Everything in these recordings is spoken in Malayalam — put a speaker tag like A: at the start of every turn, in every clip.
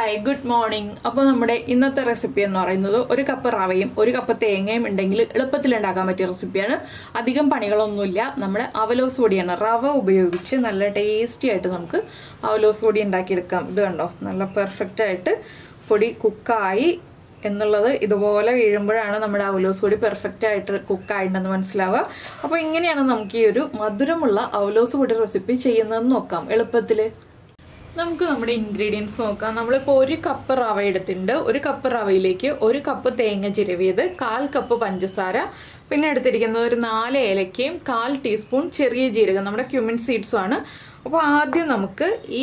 A: ഹായ് ഗുഡ് മോർണിംഗ് അപ്പോൾ നമ്മുടെ ഇന്നത്തെ റെസിപ്പി എന്ന് പറയുന്നത് ഒരു കപ്പ് റവയും ഒരു കപ്പ് തേങ്ങയും ഉണ്ടെങ്കിൽ എളുപ്പത്തിൽ ഉണ്ടാക്കാൻ പറ്റിയ റെസിപ്പിയാണ് അധികം പണികളൊന്നുമില്ല നമ്മുടെ അവലോസ് പൊടിയാണ് റവ ഉപയോഗിച്ച് നല്ല ടേസ്റ്റി ആയിട്ട് നമുക്ക് അവലോസ് പൊടി ഉണ്ടാക്കിയെടുക്കാം ഇത് കണ്ടോ നല്ല പെർഫെക്റ്റ് ആയിട്ട് പൊടി കുക്കായി എന്നുള്ളത് ഇതുപോലെ വീഴുമ്പോഴാണ് നമ്മുടെ അവലോസ് പൊടി പെർഫെക്റ്റ് ആയിട്ട് കുക്കായിട്ടുണ്ടെന്ന് മനസ്സിലാവുക അപ്പോൾ ഇങ്ങനെയാണ് നമുക്ക് ഈ ഒരു മധുരമുള്ള അവലോസ് പൊടി റെസിപ്പി ചെയ്യുന്നതെന്ന് നോക്കാം എളുപ്പത്തിൽ നമുക്ക് നമ്മുടെ ഇൻഗ്രീഡിയൻസ് നോക്കാം നമ്മളിപ്പോൾ ഒരു കപ്പ് റവ എടുത്തിട്ടുണ്ട് ഒരു കപ്പ് റവയിലേക്ക് ഒരു കപ്പ് തേങ്ങ ചിരവിയത് കാൽ കപ്പ് പഞ്ചസാര പിന്നെ എടുത്തിരിക്കുന്നത് ഒരു നാല് ഏലക്കയും കാൽ ടീസ്പൂൺ ചെറിയ ജീരകം നമ്മുടെ ക്യുമിൻ സീഡ്സും ആണ് അപ്പോൾ ആദ്യം നമുക്ക് ഈ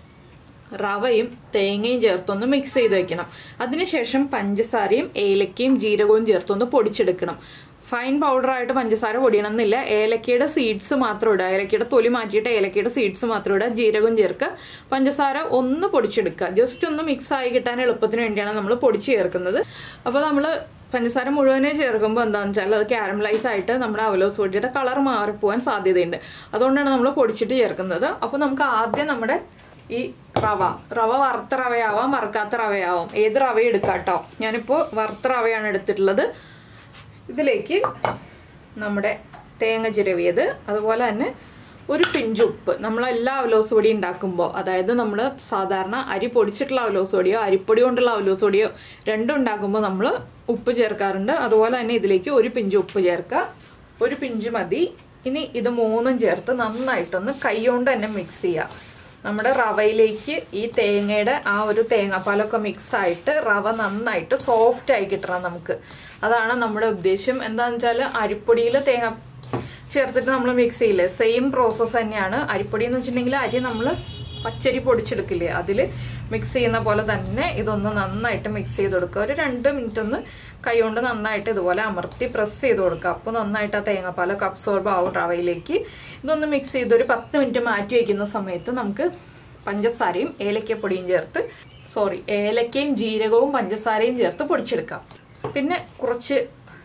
A: റവയും തേങ്ങയും ചേർത്തൊന്ന് മിക്സ് ചെയ്ത് വെക്കണം അതിനുശേഷം പഞ്ചസാരയും ഏലക്കയും ജീരകവും ചേർത്തൊന്ന് പൊടിച്ചെടുക്കണം ഫൈൻ പൗഡറായിട്ട് പഞ്ചസാര പൊടിയണമെന്നില്ല ഏലക്കയുടെ സീഡ്സ് മാത്രം ഇടുക ഏലക്കയുടെ തൊലി മാറ്റിയിട്ട് ഏലക്കയുടെ സീഡ്സ് മാത്രം ഇടുക ജീരകം ചേർക്കുക പഞ്ചസാര ഒന്ന് പൊടിച്ചെടുക്കുക ജസ്റ്റ് ഒന്ന് മിക്സ് ആയി കിട്ടാൻ എളുപ്പത്തിന് വേണ്ടിയാണ് നമ്മൾ പൊടിച്ച് ചേർക്കുന്നത് അപ്പോൾ നമ്മൾ പഞ്ചസാര മുഴുവനെ ചേർക്കുമ്പോൾ എന്താണെന്ന് വെച്ചാൽ അത് കാരമലൈസ് ആയിട്ട് നമ്മുടെ അവലോസ് പൊടിയുടെ കളർ മാറിപ്പോവാൻ സാധ്യതയുണ്ട് അതുകൊണ്ടാണ് നമ്മൾ പൊടിച്ചിട്ട് ചേർക്കുന്നത് അപ്പോൾ നമുക്ക് ആദ്യം നമ്മുടെ ഈ റവ റവ വറുത്ത റവയാവാം വറുക്കാത്ത റവയാവാം ഏത് റവ എടുക്കാം കേട്ടോ ഞാനിപ്പോൾ വറുത്ത റവയാണ് എടുത്തിട്ടുള്ളത് ഇതിലേക്ക് നമ്മുടെ തേങ്ങ ചിരവിയത് അതുപോലെ തന്നെ ഒരു പിഞ്ചുപ്പ് നമ്മളെല്ലാ അവലോസ് പൊടി ഉണ്ടാക്കുമ്പോൾ അതായത് നമ്മൾ സാധാരണ അരി പൊടിച്ചിട്ടുള്ള അവലോസ് പൊടിയോ അരിപ്പൊടി കൊണ്ടുള്ള അവലോസ് പൊടിയോ രണ്ടും ഉണ്ടാക്കുമ്പോൾ നമ്മൾ ഉപ്പ് ചേർക്കാറുണ്ട് അതുപോലെ തന്നെ ഇതിലേക്ക് ഒരു പിഞ്ച് ഉപ്പ് ചേർക്കുക ഒരു പിഞ്ച് മതി ഇനി ഇത് മൂന്നും ചേർത്ത് നന്നായിട്ടൊന്ന് കൈകൊണ്ട് തന്നെ മിക്സ് ചെയ്യുക നമ്മുടെ റവയിലേക്ക് ഈ തേങ്ങയുടെ ആ ഒരു തേങ്ങാപ്പാലൊക്കെ മിക്സ് ആയിട്ട് റവ നന്നായിട്ട് സോഫ്റ്റ് ആയി കിട്ടണം നമുക്ക് അതാണ് നമ്മുടെ ഉദ്ദേശം എന്താണെന്ന് വെച്ചാൽ അരിപ്പൊടിയിൽ തേങ്ങ ചേർത്തിട്ട് നമ്മൾ മിക്സ് ചെയ്യില്ലേ സെയിം പ്രോസസ്സ് തന്നെയാണ് അരിപ്പൊടി എന്ന് വെച്ചിട്ടുണ്ടെങ്കിൽ അരി നമ്മൾ പച്ചരി പൊടിച്ചെടുക്കില്ലേ അതിൽ മിക്സ് ചെയ്യുന്ന പോലെ തന്നെ ഇതൊന്ന് നന്നായിട്ട് മിക്സ് ചെയ്ത് കൊടുക്കുക ഒരു രണ്ട് മിനിറ്റ് ഒന്ന് കൈകൊണ്ട് നന്നായിട്ട് ഇതുപോലെ അമർത്തി പ്രസ് ചെയ്ത് കൊടുക്കുക അപ്പോൾ നന്നായിട്ട് ആ തേങ്ങാപ്പാലൊക്കെ അബ്സോർബ് ആവും റവയിലേക്ക് ഇതൊന്ന് മിക്സ് ചെയ്ത് ഒരു പത്ത് മിനിറ്റ് മാറ്റി വയ്ക്കുന്ന സമയത്ത് നമുക്ക് പഞ്ചസാരയും ഏലക്കപ്പൊടിയും ചേർത്ത് സോറി ഏലക്കയും ജീരകവും പഞ്ചസാരയും ചേർത്ത് പൊടിച്ചെടുക്കാം പിന്നെ കുറച്ച്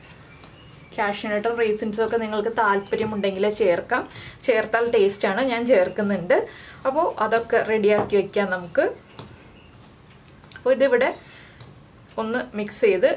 A: കാഷ്യൂനട്ടും റേസിൻസും ഒക്കെ നിങ്ങൾക്ക് താല്പര്യമുണ്ടെങ്കിൽ ചേർക്കാം ചേർത്താൽ ടേസ്റ്റാണ് ഞാൻ ചേർക്കുന്നുണ്ട് അപ്പോൾ അതൊക്കെ റെഡിയാക്കി വെക്കാം നമുക്ക് അപ്പോൾ ഇതിവിടെ ഒന്ന് മിക്സ് ചെയ്ത്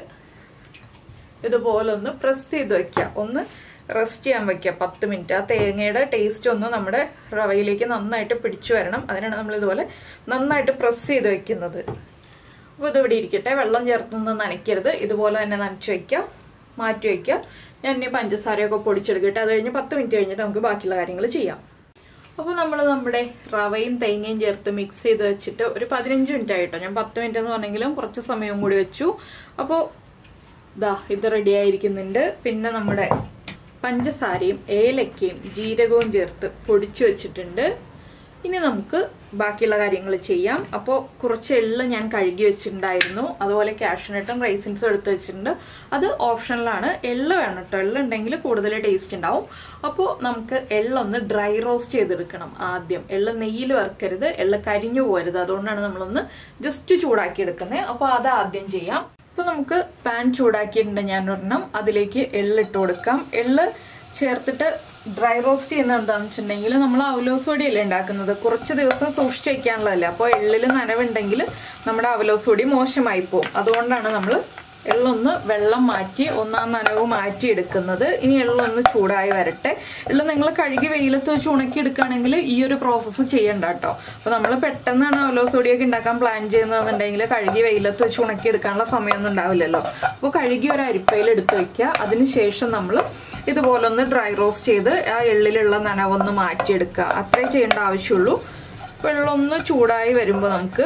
A: ഇതുപോലെ ഒന്ന് പ്രസ് ചെയ്ത് വെക്കുക ഒന്ന് റെസ്റ്റ് ചെയ്യാൻ വെക്കുക പത്ത് മിനിറ്റ് ആ തേങ്ങയുടെ ടേസ്റ്റ് ഒന്ന് നമ്മുടെ റവയിലേക്ക് നന്നായിട്ട് പിടിച്ചു വരണം അതിനാണ് നമ്മൾ ഇതുപോലെ നന്നായിട്ട് പ്രസ് ചെയ്ത് വെക്കുന്നത് അപ്പോൾ ഇതിവിടെ ഇരിക്കട്ടെ വെള്ളം ചേർത്തൊന്നും നനയ്ക്കരുത് ഇതുപോലെ തന്നെ നനച്ച് വയ്ക്കുക മാറ്റി വയ്ക്കുക ഞാൻ ഇനി പഞ്ചസാരയൊക്കെ പൊടിച്ചെടുക്കട്ടെ അത് കഴിഞ്ഞ് പത്ത് മിനിറ്റ് കഴിഞ്ഞിട്ട് നമുക്ക് ബാക്കിയുള്ള കാര്യങ്ങൾ ചെയ്യാം അപ്പോൾ നമ്മൾ നമ്മുടെ റവയും തേങ്ങയും ചേർത്ത് മിക്സ് ചെയ്ത് വെച്ചിട്ട് ഒരു പതിനഞ്ച് മിനിറ്റ് ആയിട്ടോ ഞാൻ പത്ത് മിനിറ്റ് എന്ന് പറഞ്ഞെങ്കിലും കുറച്ച് സമയവും കൂടി വെച്ചു അപ്പോൾ ഇതാ ഇത് റെഡി ആയിരിക്കുന്നുണ്ട് പിന്നെ നമ്മുടെ പഞ്ചസാരയും ഏലക്കയും ജീരകവും ചേർത്ത് പൊടിച്ചു വെച്ചിട്ടുണ്ട് ഇനി നമുക്ക് ബാക്കിയുള്ള കാര്യങ്ങൾ ചെയ്യാം അപ്പോൾ കുറച്ച് എള്ള് ഞാൻ കഴുകി വെച്ചിട്ടുണ്ടായിരുന്നു അതുപോലെ കാഷ്യൂനട്ടും റൈസിൻസും എടുത്ത് വെച്ചിട്ടുണ്ട് അത് ഓപ്ഷനിലാണ് എള്ള് വേണം കേട്ടോ എള്ള് ഉണ്ടെങ്കിൽ കൂടുതൽ ടേസ്റ്റ് ഉണ്ടാവും അപ്പോൾ നമുക്ക് എള്ളൊന്ന് ഡ്രൈ റോസ്റ്റ് ചെയ്തെടുക്കണം ആദ്യം എള്ള് നെയ്യിൽ വറുക്കരുത് എള്ള് കരിഞ്ഞു പോരുത് അതുകൊണ്ടാണ് നമ്മളൊന്ന് ജസ്റ്റ് ചൂടാക്കി എടുക്കുന്നത് അപ്പോൾ അത് ആദ്യം ചെയ്യാം അപ്പോൾ നമുക്ക് പാൻ ചൂടാക്കിയിട്ടുണ്ട് ഞാൻ ഒരെണ്ണം അതിലേക്ക് എള്ളിട്ട് കൊടുക്കാം എള്ള് ചേർത്തിട്ട് ഡ്രൈ റോസ്റ്റ് ചെയ്യുന്നത് എന്താണെന്ന് വെച്ചിട്ടുണ്ടെങ്കിൽ നമ്മൾ അവലോസ് പൊടിയല്ലേ ഉണ്ടാക്കുന്നത് കുറച്ച് ദിവസം സൂക്ഷിച്ച് വയ്ക്കാനുള്ളതല്ലേ അപ്പോൾ എള്ളിൽ നനവുണ്ടെങ്കിൽ നമ്മുടെ അവലോസ് പൊടി മോശമായി പോകും അതുകൊണ്ടാണ് നമ്മൾ എള്ളൊന്ന് വെള്ളം മാറ്റി ഒന്നാം നനവ് മാറ്റി എടുക്കുന്നത് ഇനി എള്ളൊന്ന് ചൂടായി വരട്ടെ എള്ള് നിങ്ങൾ കഴുകി വെയിലത്ത് വെച്ച് ഉണക്കി എടുക്കുകയാണെങ്കിൽ ഈ ഒരു പ്രോസസ്സ് ചെയ്യണ്ട കേട്ടോ അപ്പോൾ നമ്മൾ പെട്ടെന്നാണ് അവലോസ് പൊടിയൊക്കെ ഉണ്ടാക്കാൻ പ്ലാൻ ചെയ്യുന്നതെന്നുണ്ടെങ്കിൽ കഴുകി വെയിലത്ത് വെച്ച് ഉണക്കി എടുക്കാനുള്ള സമയമൊന്നും ഉണ്ടാവില്ലല്ലോ അപ്പോൾ കഴുകി ഒരു അരിപ്പയിൽ എടുത്ത് വയ്ക്കുക അതിനുശേഷം നമ്മൾ ഇതുപോലെ ഒന്ന് ഡ്രൈ റോസ്റ്റ് ചെയ്ത് ആ എള്ളിലുള്ള നനവൊന്ന് മാറ്റിയെടുക്കുക അത്രേ ചെയ്യേണ്ട ആവശ്യമുള്ളൂ വെള്ളം ഒന്ന് ചൂടായി വരുമ്പോൾ നമുക്ക്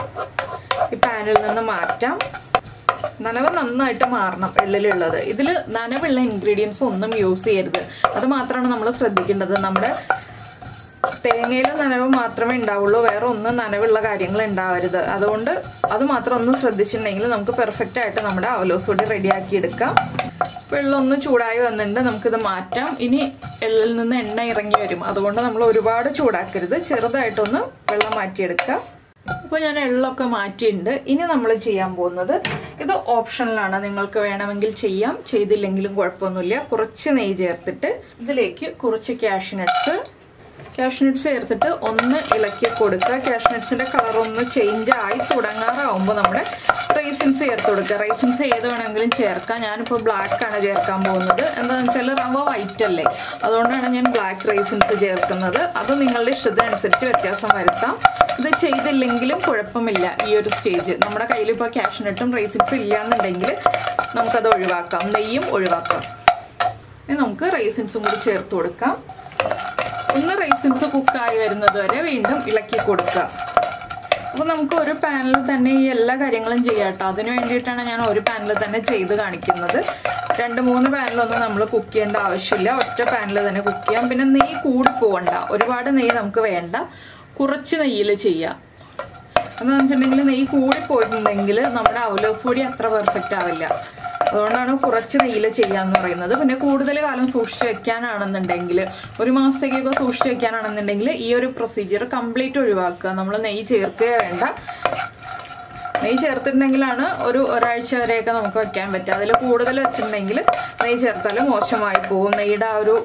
A: ഈ പാനിൽ നിന്ന് മാറ്റാം നനവ് നന്നായിട്ട് മാറണം എള്ളിലുള്ളത് ഇതിൽ നനവുള്ള ഇൻഗ്രീഡിയൻസ് ഒന്നും യൂസ് ചെയ്യരുത് അത് മാത്രമാണ് നമ്മൾ ശ്രദ്ധിക്കേണ്ടത് നമ്മുടെ തേങ്ങയിലെ നനവ് മാത്രമേ ഉണ്ടാവുള്ളൂ വേറെ ഒന്നും നനവുള്ള കാര്യങ്ങൾ ഉണ്ടാവരുത് അതുകൊണ്ട് അത് മാത്രം ഒന്ന് ശ്രദ്ധിച്ചിട്ടുണ്ടെങ്കിൽ നമുക്ക് പെർഫെക്റ്റ് ആയിട്ട് നമ്മുടെ അവലോസ് പൊടി റെഡിയാക്കി എടുക്കാം വെള്ളം ഒന്ന് ചൂടായി വന്നിട്ടുണ്ട് നമുക്കിത് മാറ്റാം ഇനി എള്ളിൽ നിന്ന് എണ്ണ ഇറങ്ങി വരും അതുകൊണ്ട് നമ്മൾ ഒരുപാട് ചൂടാക്കരുത് ചെറുതായിട്ടൊന്ന് വെള്ളം മാറ്റിയെടുക്കുക അപ്പോൾ ഞാൻ എള്ളൊക്കെ മാറ്റിയിട്ടുണ്ട് ഇനി നമ്മൾ ചെയ്യാൻ പോകുന്നത് ഇത് ഓപ്ഷനിലാണ് നിങ്ങൾക്ക് വേണമെങ്കിൽ ചെയ്യാം ചെയ്തില്ലെങ്കിലും കുഴപ്പമൊന്നുമില്ല കുറച്ച് നെയ്യ് ചേർത്തിട്ട് ഇതിലേക്ക് കുറച്ച് കാഷ്നട്ട്സ് കാഷ്നട്ട്സ് ചേർത്തിട്ട് ഒന്ന് ഇളക്കി കൊടുക്കുക കാഷ്നട്ട്സിന്റെ കളർ ഒന്ന് ചേഞ്ച് ആയി തുടങ്ങാറാവുമ്പോൾ നമ്മുടെ റൈസിൻസ് ചേർത്ത് കൊടുക്കുക റൈസിൻസ് ഏത് വേണമെങ്കിലും ചേർക്കാം ഞാനിപ്പോൾ ബ്ലാക്ക് ആണ് ചേർക്കാൻ പോകുന്നത് എന്താണെന്ന് വെച്ചാൽ റവ വൈറ്റ് അല്ലേ അതുകൊണ്ടാണ് ഞാൻ ബ്ലാക്ക് റൈസിൻസ് ചേർക്കുന്നത് അത് നിങ്ങളുടെ ഇഷ്ടത്തിനനുസരിച്ച് വ്യത്യാസം വരുത്താം ഇത് ചെയ്തില്ലെങ്കിലും കുഴപ്പമില്ല ഈ ഒരു സ്റ്റേജ് നമ്മുടെ കയ്യിൽ ഇപ്പോൾ കാഷ്നട്ടും റൈസിൻസും ഇല്ലയെന്നുണ്ടെങ്കിൽ നമുക്കത് ഒഴിവാക്കാം നെയ്യും ഒഴിവാക്കാം ഇനി നമുക്ക് റൈസിൻസും കൂടി ചേർത്ത് കൊടുക്കാം ഒന്ന് റൈസിൻസ് കുക്കായി വരുന്നത് വരെ വീണ്ടും ഇളക്കി കൊടുക്കുക അപ്പോൾ നമുക്ക് ഒരു പാനിൽ തന്നെ ഈ എല്ലാ കാര്യങ്ങളും ചെയ്യാം കേട്ടോ അതിന് വേണ്ടിയിട്ടാണ് ഞാൻ ഒരു പാനിൽ തന്നെ ചെയ്ത് കാണിക്കുന്നത് രണ്ട് മൂന്ന് പാനിലൊന്നും നമ്മൾ കുക്ക് ചെയ്യേണ്ട ആവശ്യമില്ല ഒറ്റ പാനിൽ തന്നെ കുക്ക് ചെയ്യാം പിന്നെ നെയ്യ് കൂടി പോകണ്ട ഒരുപാട് നെയ്യ് നമുക്ക് വേണ്ട കുറച്ച് നെയ്യിൽ ചെയ്യാം എന്ന് വെച്ചിട്ടുണ്ടെങ്കിൽ നെയ്യ് കൂടി പോയിട്ടുണ്ടെങ്കിൽ നമ്മുടെ അവലോസ് പൊടി അത്ര പെർഫെക്റ്റ് ആവില്ല അതുകൊണ്ടാണ് കുറച്ച് നെയ്യിൽ ചെയ്യാന്ന് പറയുന്നത് പിന്നെ കൂടുതൽ കാലം സൂക്ഷിച്ച് വെക്കാനാണെന്നുണ്ടെങ്കിൽ ഒരു മാസത്തേക്കൊക്കെ സൂക്ഷിച്ച് വെക്കാനാണെന്നുണ്ടെങ്കിൽ ഈ ഒരു പ്രൊസീജിയർ കംപ്ലീറ്റ് ഒഴിവാക്കുക നമ്മൾ നെയ്യ് ചേർക്കുക വേണ്ട നെയ്യ് ചേർത്തിട്ടുണ്ടെങ്കിലാണ് ഒരു ഒരാഴ്ച വരെയൊക്കെ നമുക്ക് വെക്കാൻ പറ്റുക അതിൽ കൂടുതൽ വെച്ചിട്ടുണ്ടെങ്കിൽ നെയ്യ് ചേർത്താൽ മോശമായി പോകും നെയ്യുടെ ആ ഒരു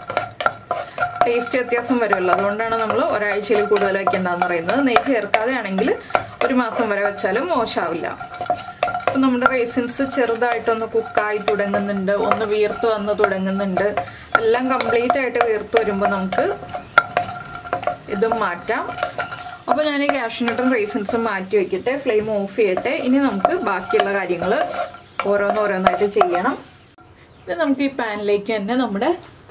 A: ടേസ്റ്റ് വ്യത്യാസം വരുമല്ലോ അതുകൊണ്ടാണ് നമ്മൾ ഒരാഴ്ചയിൽ കൂടുതൽ വെക്കേണ്ടതെന്ന് പറയുന്നത് നെയ്യ് ചേർക്കാതെ ആണെങ്കിൽ ഒരു മാസം വരെ വെച്ചാലും മോശമാവില്ല അപ്പം നമ്മുടെ റേസിൻസ് ചെറുതായിട്ടൊന്ന് കുക്കായി തുടങ്ങുന്നുണ്ട് ഒന്ന് വീർത്ത് വന്ന് തുടങ്ങുന്നുണ്ട് എല്ലാം കംപ്ലീറ്റ് ആയിട്ട് വീർത്ത് വരുമ്പോൾ നമുക്ക് ഇതും മാറ്റാം അപ്പോൾ ഞാൻ ഈ കാഷ്നട്ടും റേസിൻസും മാറ്റി വെക്കട്ടെ ഫ്ലെയിം ഓഫ് ചെയ്യട്ടെ ഇനി നമുക്ക് ബാക്കിയുള്ള കാര്യങ്ങൾ ഓരോന്നോരോന്നായിട്ട് ചെയ്യണം ഇത് നമുക്ക് ഈ പാനിലേക്ക് തന്നെ നമ്മുടെ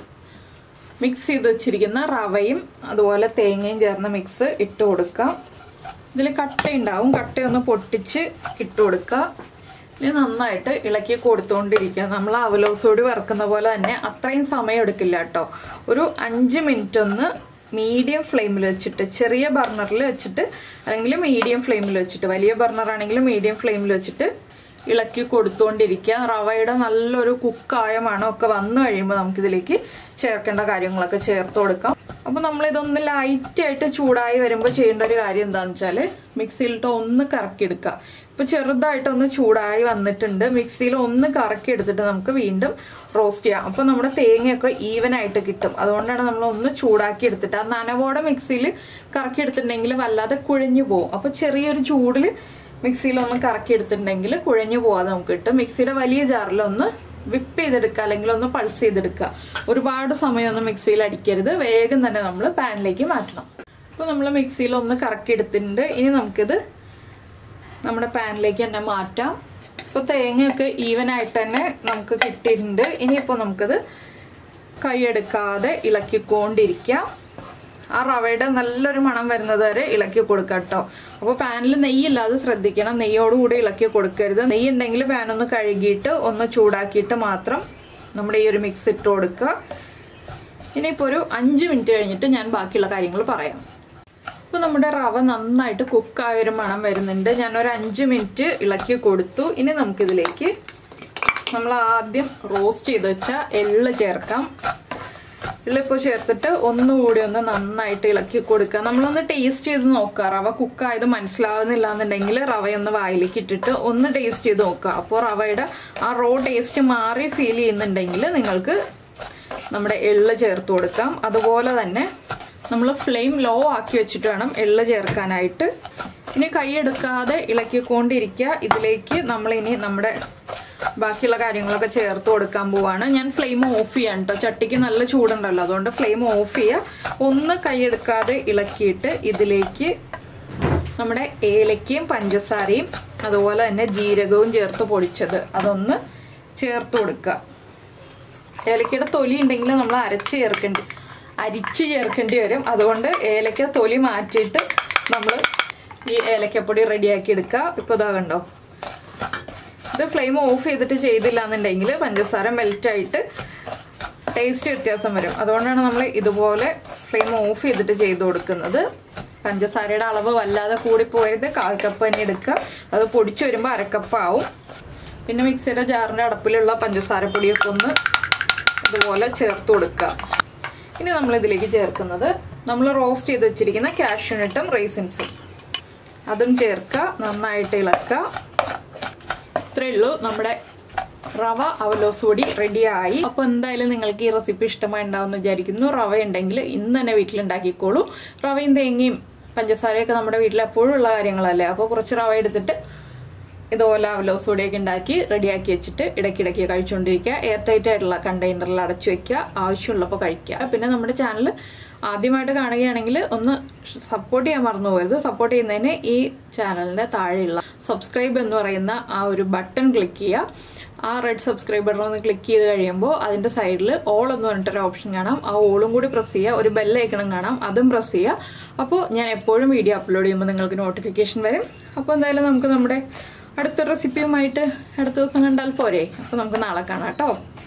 A: മിക്സ് ചെയ്ത് വെച്ചിരിക്കുന്ന റവയും അതുപോലെ തേങ്ങയും ചേർന്ന മിക്സ് ഇട്ട് കൊടുക്കാം ഇതിൽ കട്ടയുണ്ടാവും കട്ടയൊന്ന് പൊട്ടിച്ച് ഇട്ട് കൊടുക്കുക ഇനി നന്നായിട്ട് ഇളക്കി കൊടുത്തുകൊണ്ടിരിക്കുക നമ്മൾ അവലോസോടി വറുക്കുന്ന പോലെ തന്നെ അത്രയും സമയം എടുക്കില്ല കേട്ടോ ഒരു അഞ്ച് മിനിറ്റ് ഒന്ന് മീഡിയം ഫ്ലെയിമിൽ വെച്ചിട്ട് ചെറിയ ബർണറിൽ വെച്ചിട്ട് അല്ലെങ്കിൽ മീഡിയം ഫ്ലെയിമിൽ വെച്ചിട്ട് വലിയ ബർണർ ആണെങ്കിൽ മീഡിയം ഫ്ലെയിമിൽ വെച്ചിട്ട് ഇളക്കി കൊടുത്തുകൊണ്ടിരിക്കുക റവയുടെ നല്ലൊരു കുക്കായ മണമൊക്കെ വന്നു കഴിയുമ്പോൾ നമുക്കിതിലേക്ക് ചേർക്കേണ്ട കാര്യങ്ങളൊക്കെ ചേർത്ത് കൊടുക്കാം അപ്പോൾ നമ്മൾ ഇതൊന്ന് ലൈറ്റായിട്ട് ചൂടായി വരുമ്പോൾ ചെയ്യേണ്ട ഒരു കാര്യം എന്താണെന്ന് വെച്ചാൽ മിക്സിയിലിട്ട് ഒന്ന് കറക്കിയെടുക്കുക ഇപ്പോൾ ചെറുതായിട്ടൊന്ന് ചൂടായി വന്നിട്ടുണ്ട് മിക്സിയിൽ ഒന്ന് കറക്കി എടുത്തിട്ട് നമുക്ക് വീണ്ടും റോസ്റ്റ് ചെയ്യാം അപ്പോൾ നമ്മുടെ തേങ്ങയൊക്കെ ഈവൻ ആയിട്ട് കിട്ടും അതുകൊണ്ടാണ് നമ്മൾ ഒന്ന് ചൂടാക്കി എടുത്തിട്ട് ആ നനവോടെ മിക്സിയിൽ കറക്കി എടുത്തിട്ടുണ്ടെങ്കിൽ വല്ലാതെ കുഴഞ്ഞു പോകും അപ്പോൾ ചെറിയൊരു ചൂടിൽ മിക്സിയിൽ ഒന്ന് കറക്കി എടുത്തിട്ടുണ്ടെങ്കിൽ കുഴഞ്ഞു പോവാതെ നമുക്ക് കിട്ടും മിക്സിയുടെ വലിയ ജാറിലൊന്ന് വിപ്പ് ചെയ്തെടുക്കുക അല്ലെങ്കിൽ ഒന്ന് പൾസ് ചെയ്തെടുക്കുക ഒരുപാട് സമയമൊന്നും മിക്സിയിൽ അടിക്കരുത് വേഗം തന്നെ നമ്മൾ പാനിലേക്ക് മാറ്റണം അപ്പോൾ നമ്മൾ മിക്സിയിൽ ഒന്ന് കറക്കി എടുത്തിട്ടുണ്ട് ഇനി നമുക്കിത് നമ്മുടെ പാനിലേക്ക് തന്നെ മാറ്റാം ഇപ്പോൾ തേങ്ങയൊക്കെ ഈവൻ ആയിട്ട് തന്നെ നമുക്ക് കിട്ടിയിട്ടുണ്ട് ഇനിയിപ്പോൾ നമുക്കത് കൈയെടുക്കാതെ ഇളക്കിക്കൊണ്ടിരിക്കാം ആ റവയുടെ നല്ലൊരു മണം വരുന്നത് വരെ ഇളക്കി കൊടുക്കുക കേട്ടോ അപ്പോൾ പാനിൽ നെയ്യില്ലാതെ ശ്രദ്ധിക്കണം നെയ്യോടുകൂടി ഇളക്കി കൊടുക്കരുത് നെയ്യ് ഉണ്ടെങ്കിൽ പാൻ ഒന്ന് കഴുകിയിട്ട് ഒന്ന് ചൂടാക്കിയിട്ട് മാത്രം നമ്മുടെ ഈ ഒരു മിക്സ് ഇട്ട് കൊടുക്കുക ഇനിയിപ്പോൾ ഒരു അഞ്ച് മിനിറ്റ് കഴിഞ്ഞിട്ട് ഞാൻ ബാക്കിയുള്ള കാര്യങ്ങൾ പറയാം ഇപ്പോൾ നമ്മുടെ റവ നന്നായിട്ട് കുക്കായ ഒരു മണം വരുന്നുണ്ട് ഞാനൊരു അഞ്ച് മിനിറ്റ് ഇളക്കി കൊടുത്തു ഇനി നമുക്കിതിലേക്ക് നമ്മൾ ആദ്യം റോസ്റ്റ് ചെയ്ത് വെച്ച എള്ള് ചേർക്കാം എള്ളിപ്പോൾ ചേർത്തിട്ട് ഒന്നുകൂടി ഒന്ന് നന്നായിട്ട് ഇളക്കി കൊടുക്കുക നമ്മളൊന്ന് ടേസ്റ്റ് ചെയ്ത് നോക്കുക റവ കുക്കായത് മനസ്സിലാവുന്നില്ല എന്നുണ്ടെങ്കിൽ റവയൊന്ന് വായിലേക്ക് ഇട്ടിട്ട് ഒന്ന് ടേസ്റ്റ് ചെയ്ത് നോക്കുക അപ്പോൾ റവയുടെ ആ റോ ടേസ്റ്റ് മാറി ഫീൽ ചെയ്യുന്നുണ്ടെങ്കിൽ നിങ്ങൾക്ക് നമ്മുടെ എള്ള് ചേർത്ത് കൊടുക്കാം അതുപോലെ തന്നെ നമ്മൾ ഫ്ലെയിം ലോ ആക്കി വെച്ചിട്ട് വേണം എള്ള് ചേർക്കാനായിട്ട് ഇനി കൈയെടുക്കാതെ ഇളക്കിക്കൊണ്ടിരിക്കുക ഇതിലേക്ക് നമ്മളിനി നമ്മുടെ ബാക്കിയുള്ള കാര്യങ്ങളൊക്കെ ചേർത്ത് കൊടുക്കാൻ പോവാണ് ഞാൻ ഫ്ലെയിം ഓഫ് ചെയ്യാൻ കേട്ടോ ചട്ടിക്ക് നല്ല ചൂടുണ്ടല്ലോ അതുകൊണ്ട് ഫ്ലെയിം ഓഫ് ചെയ്യുക ഒന്ന് കൈയെടുക്കാതെ ഇളക്കിയിട്ട് ഇതിലേക്ക് നമ്മുടെ ഏലക്കയും പഞ്ചസാരയും അതുപോലെ തന്നെ ജീരകവും ചേർത്ത് പൊടിച്ചത് അതൊന്ന് ചേർത്ത് കൊടുക്കുക ഏലക്കയുടെ തൊലി ഉണ്ടെങ്കിൽ നമ്മൾ അരച്ച് ചേർക്കേണ്ടി അരിച്ച് ചേർക്കേണ്ടി വരും അതുകൊണ്ട് ഏലക്ക തൊലി മാറ്റിയിട്ട് നമ്മൾ ഈ ഏലക്കപ്പൊടി റെഡിയാക്കി എടുക്കുക ഇപ്പോൾ ഇതാ കണ്ടോ ഇത് ഫ്ലെയിം ഓഫ് ചെയ്തിട്ട് ചെയ്തില്ല എന്നുണ്ടെങ്കിൽ പഞ്ചസാര മെൽറ്റായിട്ട് ടേസ്റ്റ് വ്യത്യാസം വരും അതുകൊണ്ടാണ് നമ്മൾ ഇതുപോലെ ഫ്ലെയിം ഓഫ് ചെയ്തിട്ട് ചെയ്ത് കൊടുക്കുന്നത് പഞ്ചസാരയുടെ അളവ് വല്ലാതെ കൂടിപ്പോയത് കാൽ കപ്പ് തന്നെ എടുക്കുക അത് പൊടിച്ചു വരുമ്പോൾ അരക്കപ്പാവും പിന്നെ മിക്സിയുടെ ജാറിൻ്റെ അടപ്പിലുള്ള പഞ്ചസാര പൊടിയൊക്കെ ഒന്ന് ഇതുപോലെ ചേർത്ത് കൊടുക്കുക ഇനി നമ്മൾ ഇതിലേക്ക് ചേർക്കുന്നത് നമ്മൾ റോസ്റ്റ് ചെയ്ത് വെച്ചിരിക്കുന്ന കാഷ്യൂനട്ടും റേസിൻസും അതും ചേർക്കുക നന്നായിട്ട് ഇളക്കുക ഇത്രയേ ഉള്ളൂ നമ്മുടെ റവ അവലോസ് പൊടി റെഡിയായി അപ്പോൾ എന്തായാലും നിങ്ങൾക്ക് ഈ റെസിപ്പി ഇഷ്ടമായി ഉണ്ടാവുമെന്ന് വിചാരിക്കുന്നു റവ ഉണ്ടെങ്കിൽ ഇന്ന് തന്നെ വീട്ടിലുണ്ടാക്കിക്കോളൂ റവയും തേങ്ങയും പഞ്ചസാരയൊക്കെ നമ്മുടെ വീട്ടിൽ എപ്പോഴും ഉള്ള കാര്യങ്ങളല്ലേ അപ്പോൾ കുറച്ച് റവ എടുത്തിട്ട് ഇതുപോലെ അവലോസ് പൊടിയൊക്കെ ഉണ്ടാക്കി റെഡിയാക്കി വെച്ചിട്ട് ഇടയ്ക്കിടയ്ക്ക് കഴിച്ചുകൊണ്ടിരിക്കുക എയർ ടൈറ്റ് ആയിട്ടുള്ള കണ്ടെയ്നറിൽ അടച്ചു വെക്കുക ആവശ്യമുള്ളപ്പോൾ കഴിക്കുക പിന്നെ നമ്മുടെ ചാനൽ ആദ്യമായിട്ട് കാണുകയാണെങ്കിൽ ഒന്ന് സപ്പോർട്ട് ചെയ്യാൻ മറന്നു പോകരുത് സപ്പോർട്ട് ചെയ്യുന്നതിന് ഈ ചാനലിന്റെ താഴെയുള്ള സബ്സ്ക്രൈബ് എന്ന് പറയുന്ന ആ ഒരു ബട്ടൺ ക്ലിക്ക് ചെയ്യുക ആ റെഡ് സബ്സ്ക്രൈബ് ബട്ടൺ ഒന്ന് ക്ലിക്ക് ചെയ്ത് കഴിയുമ്പോൾ അതിന്റെ സൈഡിൽ ഓൾ എന്ന് പറഞ്ഞിട്ടൊരു ഓപ്ഷൻ കാണാം ആ ഓളും കൂടി പ്രസ് ചെയ്യുക ഒരു ബെല്ലൈക്കണം കാണാം അതും പ്രസ് ചെയ്യുക അപ്പോൾ ഞാൻ എപ്പോഴും വീഡിയോ അപ്ലോഡ് ചെയ്യുമ്പോൾ നിങ്ങൾക്ക് നോട്ടിഫിക്കേഷൻ വരും അപ്പോൾ എന്തായാലും നമുക്ക് നമ്മുടെ അടുത്ത റെസിപ്പിയുമായിട്ട് അടുത്ത ദിവസം കണ്ടാൽ പോരെ അപ്പോൾ നമുക്ക് നാളെ കാണാം കേട്ടോ